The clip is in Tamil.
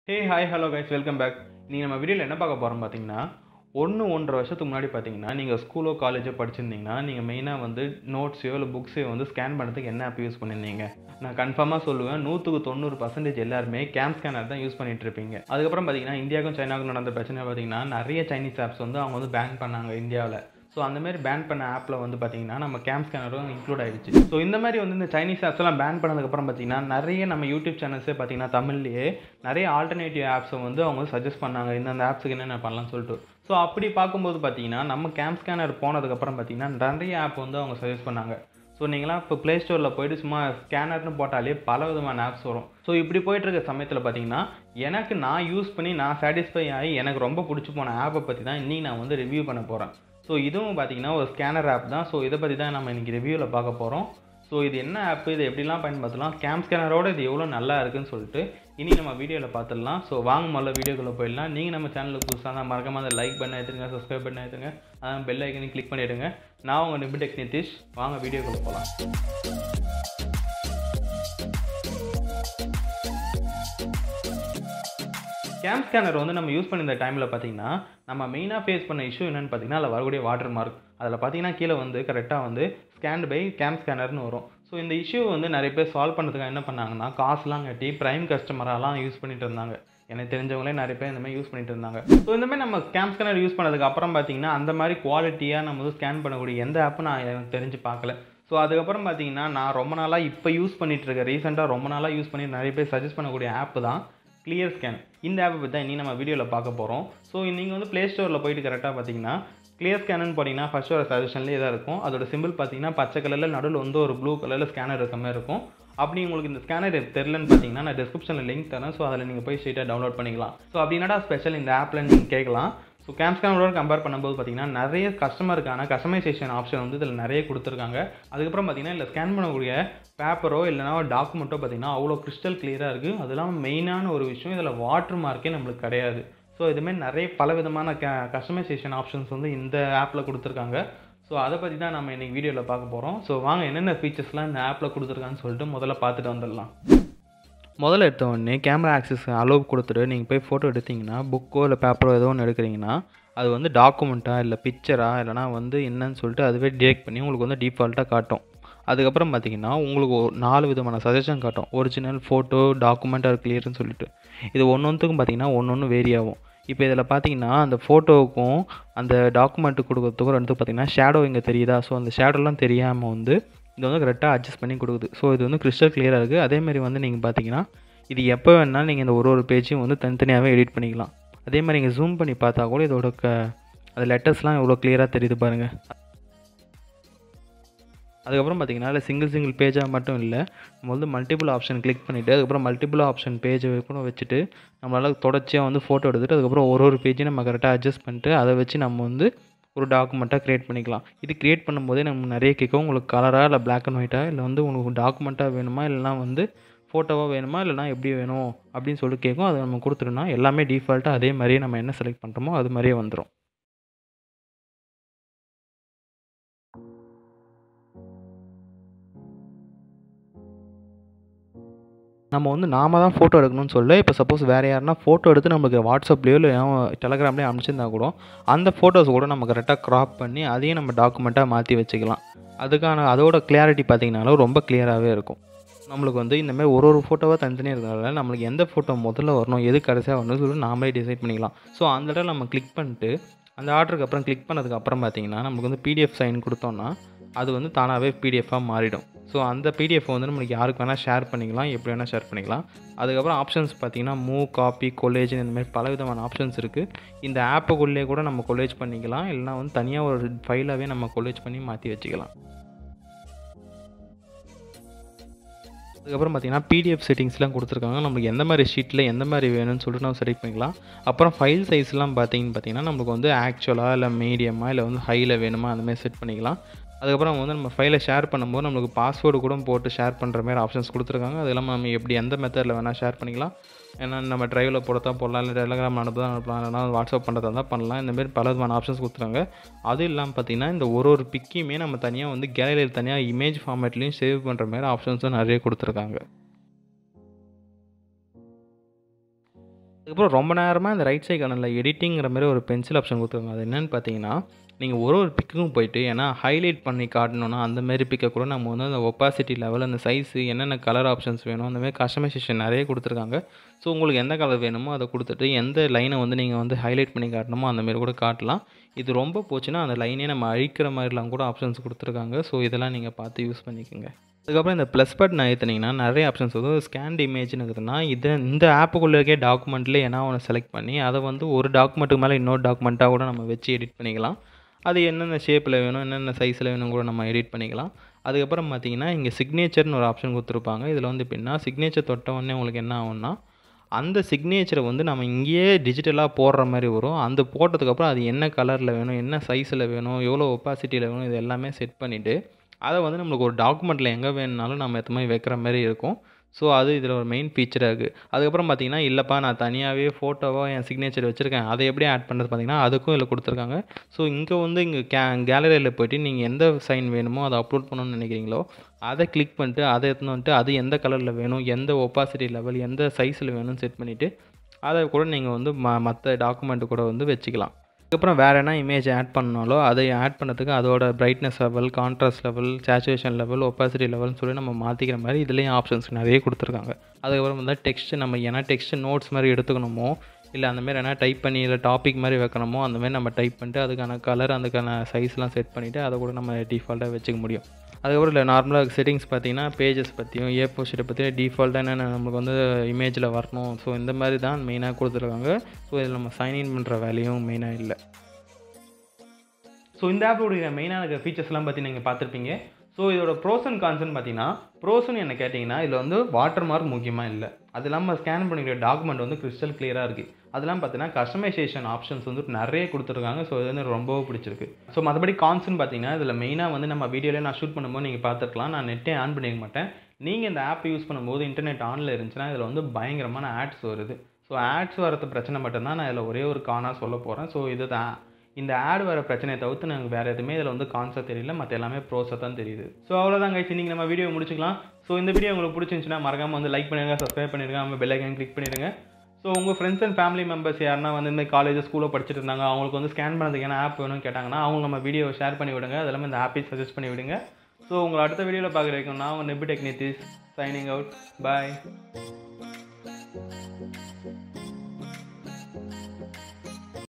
ஹே hi hello guys welcome back நீங்கள் நம்ம வீடியோவில் என்ன பார்க்க போகிறோம் பார்த்தீங்கன்னா ஒன்று ஒன்றரை வருஷத்துக்கு முன்னாடி பார்த்தீங்கன்னா நீங்கள் ஸ்கூலோ காலேஜோ படிச்சிருந்தீங்கன்னா நீங்கள் மெயினாக வந்து நோட்ஸையோ இல்லை புக்ஸையோ வந்து ஸ்கேன் பண்ணுறதுக்கு என்ன ஆப் யூஸ் பண்ணியிருந்தீங்க நான் கன்ஃபார்மாக சொல்லுவேன் நூற்றுக்கு தொண்ணூறு பர்சன்டேஜ் எல்லாருமே கேம் ஸ்கேனர் தான் யூஸ் பண்ணிட்டு இருப்பீங்க அதுக்கப்புறம் பார்த்தீங்கன்னா இந்தியாவுக்கும் சைனாவுக்கும் நடந்த பிரச்சனை பார்த்தீங்கன்னா நிறைய சைனீஸ் ஆப்ஸ் வந்து அவங்க வந்து பேன் பண்ணாங்க இந்தியாவில் ஸோ அந்த மாதிரி பேன் பண்ண ஆப்பில் வந்து பார்த்தீங்கன்னா நம்ம கேம் ஸ்கேனரும் இன்க்ளூட் ஆயிடுச்சு ஸோ இந்த மாதிரி வந்து இந்த சைனீஸ் ஆப்ஸ் எல்லாம் பேன் பண்ணதுக்கப்புறம் பார்த்தீங்கன்னா நிறைய நம்ம யூடியூப் சேனல்ஸே பார்த்தீங்கன்னா தமிழ்லேயே நிறைய ஆல்டர்னேட்டிவ் ஆப்ஸை வந்து அவங்க சஜஸ்ட் பண்ணாங்க இந்த ஆப்ஸுக்கு என்னென்ன பண்ணலாம்னு சொல்லிட்டு ஸோ அப்படி பார்க்கும்போது பார்த்தீங்கன்னா நம்ம கேம் ஸ்கேனர் போனதுக்கப்புறம் பார்த்தீங்கன்னா நிறைய ஆப் வந்து அவங்க சஜஸ்ட் பண்ணாங்க ஸோ நீங்களாம் இப்போ ப்ளே ஸ்டோரில் போயிட்டு சும்மா ஸ்கேனர்னு போட்டாலே பல விதமான ஆப்ஸ் வரும் ஸோ இப்படி போயிட்டு இருக்க சமயத்தில் பார்த்தீங்கன்னா எனக்கு நான் யூஸ் பண்ணி நான் சாட்டிஸ்ஃபை ஆகி எனக்கு ரொம்ப பிடிச்சி போன ஆப்பை பற்றி தான் இன்றைக்கி நான் வந்து ரிவ்யூ பண்ண போகிறேன் ஸோ இதுவும் பார்த்தீங்கன்னா ஒரு ஸ்கேனர் ஆப் தான் ஸோ இதை பற்றி தான் நம்ம இன்றைக்கி ரிவ்யூவில் பார்க்க போகிறோம் ஸோ இது என்ன ஆப் இது எப்படிலாம் பயன்படுத்தலாம் கேம் ஸ்கேனரோட இது எவ்வளோ நல்லா இருக்குன்னு சொல்லிட்டு இனி நம்ம வீடியோவில் பார்த்துடலாம் ஸோ வாங்க முதல்ல வீடியோக்குள்ளே போயிடலாம் நீங்கள் நம்ம சேனலுக்கு புதுசாக தான் மறக்காம அந்த லைக் பண்ண எடுத்துங்க சப்ஸ்கிரைப் பண்ண எடுத்துங்க அதான் பெல் ஐக்கனையும் கிளிக் பண்ணிவிடுங்க நான் உங்கள் நிபிடெக் நிதிஷ் வாங்க வீடியோக்குள்ளே போகலாம் கேம் ஸ்கேனர் வந்து நம்ம யூஸ் பண்ணியிருந்த டைமில் பார்த்தீங்கன்னா நம்ம மெயினாக ஃபேஸ் பண்ண இஷ்யூ என்னென்னு பார்த்தீங்கன்னா அதில் வரக்கூடிய வாட்டர் மார்க் அதில் பார்த்தீங்கன்னா கீழே வந்து கரெக்டாக வந்து ஸ்கேன்டு பை கேம் ஸ்கேனர்னு வரும் ஸோ இந்த இஷ்யூ வந்து நிறைய பேர் சால்வ் பண்ணுறதுக்காக என்ன பண்ணாங்கன்னா காசுலாம் கட்டி ப்ரைம் கஸ்டமராலாம் யூஸ் பண்ணிட்டு இருந்தாங்க எனக்கு தெரிஞ்சவங்களே நிறைய பேர் இந்த மாதிரி யூஸ் பண்ணிட்டு இருந்தாங்க ஸோ இந்த மாதிரி நம்ம ஸ்கேம் ஸ்கேனர் யூஸ் பண்ணதுக்கு அப்புறம் பார்த்தீங்கன்னா அந்த மாதிரி குவாலிட்டியாக நம்ம வந்து ஸ்கேன் பண்ணக்கூடிய எந்த ஆப்பும் நான் எனக்கு தெரிஞ்சு பார்க்கல ஸோ அதுக்கப்புறம் பார்த்தீங்கன்னா நான் ரொம்ப நாளாக இப்போ யூஸ் பண்ணிட்டு இருக்கேன் ரீசெண்டாக ரொம்ப நாளாக யூஸ் பண்ணி நிறைய பேர் சஜஸ்ட் பண்ணக்கூடிய ஆப் தான் கிளியர் ஸ்கேன் இந்த ஆப்பை பற்றி தான் இனி நம்ம வீடியோவில் பார்க்க போகிறோம் ஸோ நீங்கள் வந்து ப்ளே ஸ்டோரில் போயிட்டு கரெக்டாக பார்த்தீங்கன்னா கிளியர் ஸ்கேனு போட்டிங்கன்னா ஃபஸ்ட் ஒரு சஜஷன்லேயே தான் இருக்கும் அதோட சிம்பிள் பார்த்தீங்கன்னா பச்சை கலரில் நடுவில் வந்து ஒரு ப்ளூ கலரில் ஸ்கேனர் இருக்க மாதிரி இருக்கும் அப்படி உங்களுக்கு இந்த ஸ்கேனர் தெரிலன்னு பார்த்தீங்கன்னா நான் டிஸ்கிரிப்ஷனில் லிங்க் தரேன் ஸோ அதில் நீங்கள் போய் ஸ்ட்ரெயிட்டாக டவுன்லோட் பண்ணிக்கலாம் ஸோ அப்படின்னா ஸ்பெஷல் இந்த ஆப்பில் நீங்கள் கேட்கலாம் ஸோ கேம் ஸ்கேனரோட கம்பேர் பண்ணும்போது பார்த்தீங்கன்னா நிறைய கஸ்டமருக்கான கஸ்டமைசேஷன் ஆப்ஷன் வந்து இதில் நிறைய கொடுத்துருக்காங்க அதுக்கப்புறம் பார்த்தீங்கன்னா இல்லை ஸ்கேன் பண்ணக்கூடிய பேப்பரோ இல்லைனா டாக்குமெண்ட்டோ பார்த்தீங்கன்னா அவ்வளோ கிறிஸ்டல் கிளியராக இருக்குது அது இல்லாமல் மெயினான ஒரு விஷயம் இதில் வாட்டர் மார்க்கே நம்மளுக்கு கிடையாது ஸோ இதுமாரி நிறைய பல விதமான க கஸ்டமைசேஷன் ஆப்ஷன்ஸ் வந்து இந்த ஆப்பில் கொடுத்துருக்காங்க ஸோ அதை பற்றி தான் நம்ம இன்றைக்கி வீடியோவில் பார்க்க போகிறோம் ஸோ வாங்க என்னென்ன ஃபீச்சர்ஸ்லாம் இந்த ஆப்பில் கொடுத்துருக்கான்னு சொல்லிட்டு முதல்ல பார்த்துட்டு வந்துடலாம் முதல்ல எடுத்த உடனே கேமரா ஆக்சஸ் அலோவ் கொடுத்துட்டு நீங்கள் போய் ஃபோட்டோ எடுத்தீங்கன்னா புக்கோ இல்லை பேப்பரோ ஏதோ ஒன்று எடுக்கிறீங்கன்னா அது வந்து டாக்குமெண்ட்டா இல்லை பிக்சரா இல்லைனா வந்து என்னன்னு சொல்லிட்டு அதுவே டிடெக்ட் பண்ணி உங்களுக்கு வந்து டிஃபால்ட்டாக காட்டும் அதுக்கப்புறம் பார்த்தீங்கன்னா உங்களுக்கு ஒரு நாலு விதமான சஜஷன் காட்டும் ஒரிஜினல் ஃபோட்டோ டாக்குமெண்ட் ஆர் கிளியர்னு சொல்லிட்டு இது ஒன்று ஒன்றுக்கும் பார்த்தீங்கன்னா ஒன்று ஒன்று வேரி ஆகும் இப்போ இதில் பார்த்தீங்கன்னா அந்த ஃபோட்டோவுக்கும் அந்த டாக்குமெண்ட்டு கொடுக்கறதுக்கும் ரெண்டு பார்த்தீங்கன்னா ஷேடோ இங்கே தெரியுதா ஸோ அந்த ஷேடோலாம் தெரியாமல் வந்து இது வந்து கரெக்டாக அட்ஜஸ்ட் பண்ணி கொடுக்குது ஸோ இது வந்து கிறிஸ்டல் கிளியராக இருக்குது அதேமாதிரி வந்து நீங்கள் பார்த்தீங்கன்னா இது எப்போ வேணாலும் நீங்கள் இந்த ஒரு ஒரு பேஜையும் வந்து தனித்தனியாகவே எடிட் பண்ணிக்கலாம் அதே மாதிரி நீங்கள் ஜூம் பண்ணி பார்த்தா கூட இதோட க அது லெட்டர்ஸ்லாம் எவ்வளோ கிளியராக தெரியுது பாருங்கள் அதுக்கப்புறம் பார்த்தீங்கன்னா இல்லை சிங்கிள் சிங்கிள் பேஜாக மட்டும் இல்லை நம்ம வந்து மல்டிபிள் ஆப்ஷன் கிளிக் பண்ணிவிட்டு அதுக்கப்புறம் மல்டிபிள் ஆப்ஷன் பேஜை கூட வச்சுட்டு நம்மளால் தொடர்ச்சியாக வந்து ஃபோட்டோ எடுத்துகிட்டு அதுக்கப்புறம் ஒரு ஒரு பேஜையும் நம்ம கரெக்டாக அட்ஜஸ்ட் பண்ணிட்டு அதை வச்சு நம்ம வந்து ஒரு டாக்குமெண்ட்டாக க்ரியேட் பண்ணிக்கலாம் இது க்ரியேட் பண்ணும்போதே நம்ம நிறைய கேட்கும் உங்களுக்கு கலராக இல்லை பிளாக் அண்ட் ஒயிட்டாக இல்லை வந்து உங்களுக்கு டாக்குமெண்ட்டாக வேணுமா இல்லைனா வந்து ஃபோட்டோவாக வேணுமா இல்லைனா எப்படி வேணும் அப்படின்னு சொல்லிட்டு கேட்கும் அதை நம்ம கொடுத்துட்டோம்னா எல்லாமே டிஃபால்ட்டாக அதே மாதிரியே நம்ம என்ன செலக்ட் பண்ணுறோமோ அது மாதிரியே வந்துடும் நம்ம வந்து நாம தான் ஃபோட்டோ எடுக்கணும்னு சொல்ல இப்போ சப்போஸ் வேறு யாருனா ஃபோட்டோ எடுத்து நம்மளுக்கு வாட்ஸ்அப்லேயோ இல்லை டெலகிராம்லேயோ அனுப்பிச்சிருந்தா கூட அந்த ஃபோட்டோஸ் கூட நம்ம கரெக்டாக க்ராப் பண்ணி அதையும் நம்ம டாக்குமெண்ட்டாக மாற்றி வச்சுக்கலாம் அதுக்கான அதோட கிளியாரிட்டி பார்த்திங்கனாலும் ரொம்ப கிளியராகவே இருக்கும் நம்மளுக்கு வந்து இந்தமாதிரி ஒரு ஒரு ஃபோட்டோவாக தனித்தனியாக இருக்கிறதால நம்மளுக்கு எந்த ஃபோட்டோ முதல்ல வரணும் எது கடைசியாக வரணும்னு சொல்லி நாமளே டிசைட் பண்ணிக்கலாம் ஸோ அந்த இடத்துல நம்ம கிளிக் பண்ணிட்டு அந்த ஆர்டருக்கு அப்புறம் கிளிக் பண்ணதுக்கு அப்புறம் பார்த்திங்கன்னா நமக்கு வந்து பிடிஎஃப் சைன் கொடுத்தோன்னா அது வந்து தானாகவே பிடிஎஃபாக மாறிடும் ஸோ அந்த பிடிஎஃப் வந்து நம்மளுக்கு யாருக்கு வேணால் ஷேர் பண்ணிக்கலாம் எப்படி வேணால் ஷேர் பண்ணிக்கலாம் அதுக்கப்புறம் ஆப்ஷன்ஸ் பார்த்திங்கன்னா மூவ் காப்பி கொலேஜ் இந்த மாதிரி பல விதமான ஆப்ஷன்ஸ் இருக்குது இந்த ஆப்புக்குள்ளே கூட நம்ம கொலேஜ் பண்ணிக்கலாம் இல்லைனா வந்து தனியாக ஒரு ஃபைலாகவே நம்ம கொலேஜ் பண்ணி மாற்றி வச்சுக்கலாம் அதுக்கப்புறம் பார்த்தீங்கன்னா பிடிஎஃப் செட்டிங்ஸ்லாம் கொடுத்துருக்காங்க நம்மளுக்கு எந்த மாதிரி ஷீட்டில் எந்த மாதிரி வேணும்னு சொல்லிட்டு நம்ம செலக்ட் பண்ணிக்கலாம் அப்புறம் ஃபைல் சைஸ்லாம் பார்த்தீங்கன்னு பார்த்தீங்கன்னா நம்மளுக்கு வந்து ஆக்சுவலாக இல்லை மீடியமாக இல்லை வந்து ஹையில் வேணுமா அந்த மாதிரி செட் பண்ணிக்கலாம் அதுக்கப்புறம் வந்து நம்ம ஃபைலை ஷேர் பண்ணும்போது நம்மளுக்கு பாஸ்வேர்டு கூட போட்டு ஷேர் பண்ணுற மாதிரி ஆப்ஷன்ஸ் கொடுத்துருக்காங்க அது இல்லாமல் நம்ம எப்படி எந்த மெத்தடில் வேணால் ஷேர் பண்ணிக்கலாம் ஏன்னா நம்ம ட்ரைவில் போடத்தான் போடலாம் இல்லை டெலகிராம் அனுப்ப தான் அனுப்பலாம் இல்லைனா வாட்ஸ்அப் பண்ணுறதா தான் பண்ணலாம் இந்தமாரி பல விதமான ஆப்ஷன்ஸ் கொடுத்துருக்காங்க அது இல்லாமல் பார்த்தீங்கன்னா இந்த ஒரு ஒரு பிக்கையுமே நம்ம தனியாக வந்து கேலரியில் தனியாக இமேஜ் ஃபார்மேட்லேயும் சேவ் பண்ணுற மாதிரி ஆப்ஷன்ஸும் நிறைய கொடுத்துருக்காங்க அதுக்கப்புறம் ரொம்ப நேரமாக இந்த ரைட் சைட் கனலில் எடிட்டிங்கிற மாதிரி ஒரு பென்சில் ஆப்ஷன் கொடுத்துருக்காங்க அது என்னென்னு பார்த்தீங்கன்னா நீங்கள் ஒரு ஒரு பிக்குக்கும் போயிட்டு ஏன்னா ஹைலைட் பண்ணி காட்டணும்னா அந்த மாதிரி பிக்கை கூட நம்ம வந்து அந்த ஒப்பாசிட்டி லெவல் அந்த சைஸு என்னென்ன கலர் ஆப்ஷன்ஸ் வேணும் அந்த மாதிரி கஸ்டமைசேஷன் நிறைய கொடுத்துருக்காங்க ஸோ உங்களுக்கு எந்த கலர் வேணுமோ அதை கொடுத்துட்டு எந்த லைனை வந்து நீங்கள் வந்து ஹைலைட் பண்ணி காட்டணுமோ அந்த மாதிரி கூட காட்டலாம் இது ரொம்ப போச்சுன்னா அந்த லைனே நம்ம அழிக்கிற மாதிரிலாம் கூட ஆப்ஷன்ஸ் கொடுத்துருக்காங்க ஸோ இதெல்லாம் நீங்கள் பார்த்து யூஸ் பண்ணிக்கோங்க அதுக்கப்புறம் இந்த ப்ளஸ் பட்டன் ஏற்றுனீங்கன்னா நிறைய ஆப்ஷன்ஸ் வந்து ஸ்கேன்ட் இமேஜ்னு இருக்குதுன்னா இது இந்த ஆப்புக்குள்ளே இருக்க டாக்குமெண்ட்லேயே என்ன ஒன்று செலக்ட் பண்ணி அதை வந்து ஒரு டாக்குமெண்ட்டுக்கு மேலே இன்னொரு டாக்குமெண்ட்டாக கூட நம்ம வச்சு எடிட் பண்ணிக்கலாம் அது என்னென்ன ஷேப்பில் வேணும் என்னென்ன சைஸில் வேணும் கூட நம்ம எடிட் பண்ணிக்கலாம் அதுக்கப்புறம் பார்த்தீங்கன்னா இங்கே சிக்னேச்சர்னு ஒரு ஆப்ஷன் கொடுத்துருப்பாங்க இதில் வந்து எப்படின்னா சிக்னேச்சர் தொட்ட உடனே உங்களுக்கு என்ன ஆகும்னா அந்த சிக்னேச்சரை வந்து நம்ம இங்கேயே டிஜிட்டலாக போடுற மாதிரி வரும் அந்த போட்டதுக்கப்புறம் அது என்ன கலரில் வேணும் என்ன சைஸில் வேணும் எவ்வளோ ஒப்பாசிட்டியில் வேணும் இது எல்லாமே செட் பண்ணிவிட்டு அதை வந்து நம்மளுக்கு ஒரு டாக்குமெண்ட்டில் எங்கே வேணுனாலும் நம்ம எத்த மாதிரி வைக்கிற மாதிரி இருக்கும் ஸோ அது இதில் ஒரு மெயின் ஃபீச்சராக இருக்குது அதுக்கப்புறம் பார்த்தீங்கன்னா இல்லைப்பா நான் தனியாகவே ஃபோட்டோவாக என் சிக்னேச்சர் வச்சுருக்கேன் அதை எப்படி ஆட் பண்ணுறது பார்த்தீங்கன்னா அதுக்கும் இதில் கொடுத்துருக்காங்க ஸோ இங்கே வந்து இங்கே கே கேலரியில் போய்ட்டு நீங்கள் எந்த சைன் வேணுமோ அதை அப்லோட் பண்ணணும்னு நினைக்கிறீங்களோ அதை கிளிக் பண்ணிட்டு அதை எடுத்துன்னு வந்துட்டு அது எந்த கலரில் வேணும் எந்த ஒப்பாசிட்டி லெவல் எந்த சைஸில் வேணும்னு செட் பண்ணிவிட்டு அதை கூட நீங்கள் வந்து ம மற்ற டாக்குமெண்ட்டு கூட வந்து வச்சுக்கலாம் அதுக்கப்புறம் வேறு என்ன இமேஜ் ஆட் பண்ணாலோ அதை ஆட் பண்ணதுக்கு அதோட brightness level contrast level saturation level opacity லெவல்னு சொல்லி நம்ம மாற்றிக்கிற மாதிரி இதுலேயும் ஆப்ஷன்ஸ் நிறைய கொடுத்துருக்காங்க அதுக்கப்புறம் வந்து டெக்ஸ்ட் நம்ம என்ன டெக்ஸ்ட் நோட்ஸ் மாதிரி எடுத்துக்கணுமோ இல்லை அந்த மாதிரி என்ன டைப் பண்ணி இல்லை டாபிக் மாதிரி வைக்கணுமோ அந்த மாதிரி நம்ம டைப் பண்ணிட்டு அதுக்கான கலர் அதுக்கான சைஸ்லாம் செட் பண்ணிவிட்டு அதை கூட நம்ம டிஃபால்ட்டாக வச்சுக்க முடியும் அதுக்கப்புறம் இல்லை நார்மலாக செட்டிங்ஸ் பார்த்தீங்கன்னா பேஜஸ் பற்றியும் ஏ போஸ்ட்டை பற்றியும் டிஃபால்ட்டாக என்னென்ன நம்மளுக்கு வந்து இமேஜில் வரணும் ஸோ இந்த மாதிரி தான் மெயினாக கொடுத்துருக்காங்க ஸோ இதில் நம்ம சைன்இன் பண்ணுற வேலையும் மெயினாக இல்லை ஸோ இந்த ஆப்போடைய மெயினான இருக்க ஃபீச்சர்ஸ்லாம் பற்றி நீங்கள் பார்த்துருப்பீங்க ஸோ இதோட ப்ரோஸ் அண்ட் கான்ஸ்னு பார்த்தீங்கன்னா ப்ரோஸ்னு என்ன கேட்டிங்கன்னா இதில் வந்து வாட்டர் மார்க் முக்கியமாக இல்லை அது இல்லாமல் ஸ்கேன் பண்ணிக்கிற டாக்குமெண்ட் வந்து கிறிஸ்டல் கிளியராக இருக்குது அதெல்லாம் பார்த்தீங்கன்னா கஸ்டமைசேஷன் ஆப்ஷன்ஸ் வந்து நிறைய கொடுத்துருக்காங்க ஸோ இது வந்து ரொம்பவும் பிடிச்சிருக்கு ஸோ மற்றபடி கான்ஸ்னு பார்த்தீங்கன்னா இதில் மெயினாக வந்து நம்ம வீடியோவில் நான் ஷூட் பண்ணும்போது நீங்கள் பார்த்துருக்கலாம் நான் நெட்டே ஆன் பண்ணிக்க மாட்டேன் நீங்கள் இந்த ஆப் யூஸ் பண்ணும்போது இன்டர்நெட் ஆனில் இருந்துச்சுன்னா இதில் வந்து பயங்கரமான ஆட்ஸ் வருது ஸோ ஆட்ஸ் வரது பிரச்சனை மட்டும்தான் நான் இதில் ஒரே ஒரு கானாக சொல்ல போகிறேன் ஸோ இது தான் இந்த ஆட் வர பிரச்சனையை தவிர்த்து நாங்கள் வேறு எதுவுமே இதில் வந்து கான்செப்ட் தெரியல மற்ற எல்லாமே ப்ரோஸாக தான் தெரியுது ஸோ அவ்வளோதான் கைஸ் இன்றைக்கி நம்ம வீடியோ முடிச்சுக்கலாம் ஸோ இந்த வீடியோ உங்களுக்கு பிடிச்சிருந்துச்சுன்னா மறக்காமல் வந்து லைக் பண்ணிடுங்க சப்ஸ்கிரைப் பண்ணிடுங்க நம்ம பெல் ஐக்கன் கிளிக் பண்ணிடுங்க ஸோ உங்கள் ஃப்ரெண்ட்ஸ் அண்ட் ஃபேமிலி மெம்பர்ஸ் யாருன்னா வந்து இந்த காலேஜ் ஸ்கூலில் படிச்சுட்டு இருந்தாங்க அவங்களுக்கு வந்து ஸ்கேன் பண்ணுறதுக்கான ஆப் வேணும்னு கேட்டாங்கன்னா அவங்க நம்ம வீடியோ ஷேர் பண்ணி விடுங்க அது இல்லாமல் இந்த ஆப்பை சஜஸ்ட் பண்ணி விடுங்க ஸோ உங்களை அடுத்த வீடியோவில் பார்க்குற வரைக்கும் நான் உங்கள் நெபி டெக்னிட்டிஸ் சைனிங் அவுட் பாய்